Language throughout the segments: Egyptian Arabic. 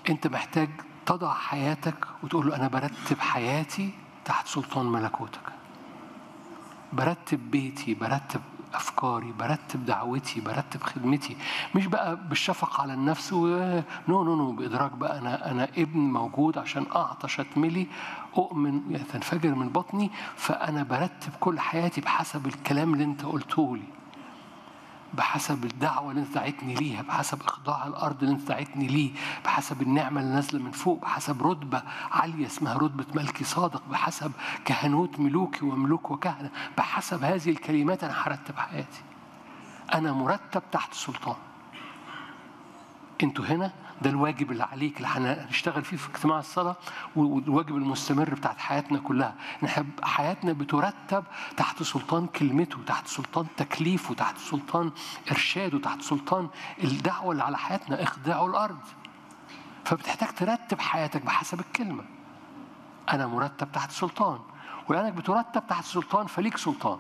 انت محتاج تضع حياتك وتقول له انا برتب حياتي تحت سلطان ملكوتك برتب بيتي برتب افكاري برتب دعوتي برتب خدمتي مش بقى بالشفقه على النفس و... نو نو نو بادراك بقى انا انا ابن موجود عشان اعطش اتملي اؤمن تنفجر من بطني فانا برتب كل حياتي بحسب الكلام اللي انت قلته لي بحسب الدعوة اللي انت دعيتني ليها بحسب إخضاع الأرض اللي انت دعيتني ليه بحسب النعمة اللي نازلة من فوق بحسب رتبة عالية اسمها رتبة ملكي صادق بحسب كهنوت ملوكي وملوك وكهنة بحسب هذه الكلمات أنا هرتب حياتي أنا مرتب تحت سلطان انتوا هنا ده الواجب اللي عليك اللي هنشتغل فيه في اجتماع الصلاة والواجب المستمر بتاعت حياتنا كلها نحب حياتنا بترتب تحت سلطان كلمته تحت سلطان تكليفه تحت سلطان إرشاده تحت سلطان الدعوة اللي على حياتنا اخضعوا الأرض فبتحتاج ترتب حياتك بحسب الكلمة أنا مرتب تحت سلطان ولأنك بترتب تحت سلطان فليك سلطان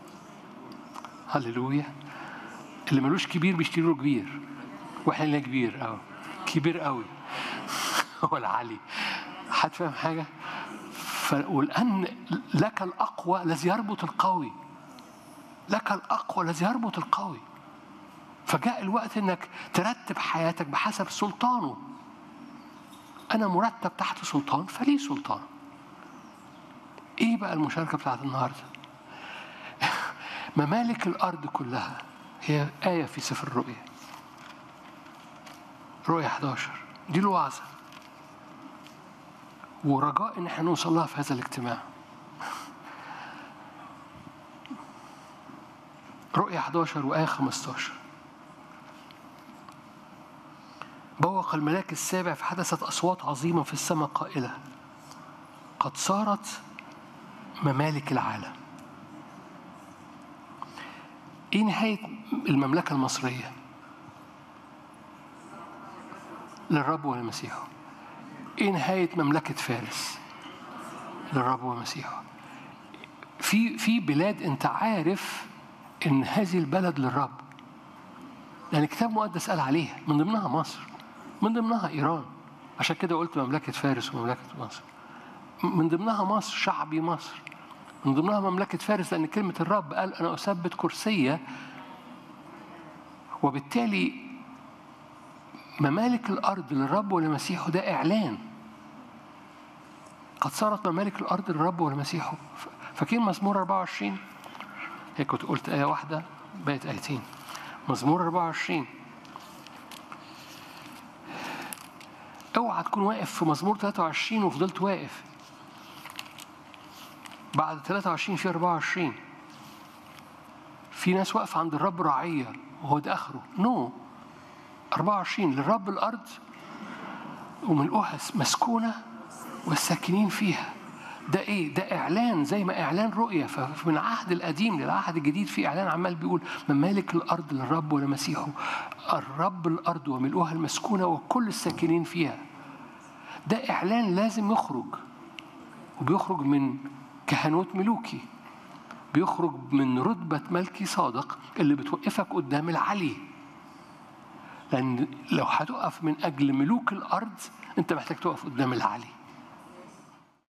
هللويا اللي ملوش كبير بيشتري له كبير واحنا لنا كبير قوي كبير قوي هو العلي حد فاهم حاجه ف... والان لك الاقوى الذي يربط القوي لك الاقوى الذي يربط القوي فجاء الوقت انك ترتب حياتك بحسب سلطانه انا مرتب تحت سلطان فلي سلطان ايه بقى المشاركه بتاعت النهارده ممالك الارض كلها هي ايه في سفر الرؤيا رؤية 11 دي الوعظة ورجاء ان احنا نوصل لها في هذا الاجتماع رؤية 11 وآية 15 بوق الملاك السابع فحدثت أصوات عظيمة في السماء قائلة قد صارت ممالك العالم إيه نهاية المملكة المصرية؟ للرب ولمسيحه ايه نهايه مملكه فارس للرب ومسيحه في في بلاد انت عارف ان هذه البلد للرب لان الكتاب المقدس قال عليها من ضمنها مصر من ضمنها ايران عشان كده قلت مملكه فارس ومملكه مصر من ضمنها مصر شعبي مصر من ضمنها مملكه فارس لان كلمه الرب قال انا اثبت كرسيه وبالتالي ممالك الأرض للرب ولمسيحه ده إعلان قد صارت ممالك الأرض للرب ولمسيحه فاكرين مزمور 24 هي كنت قلت آية واحدة بقت آيتين مزمور 24 اوعى تكون واقف في مزمور 23 وفضلت واقف بعد 23 في 24 في ناس واقفة عند الرب رعية وهو ده آخره نو no. 24 للرب الأرض وملؤها مسكونة والساكنين فيها ده ايه؟ ده اعلان زي ما اعلان رؤيه فمن العهد القديم للعهد الجديد في اعلان عمال بيقول ممالك الارض للرب ولمسيحه الرب الارض وملؤها المسكونه وكل الساكنين فيها ده اعلان لازم يخرج وبيخرج من كهنوت ملوكي بيخرج من رتبه ملكي صادق اللي بتوقفك قدام العلي لأن لو هتقف من أجل ملوك الأرض أنت محتاج تقف قدام العلي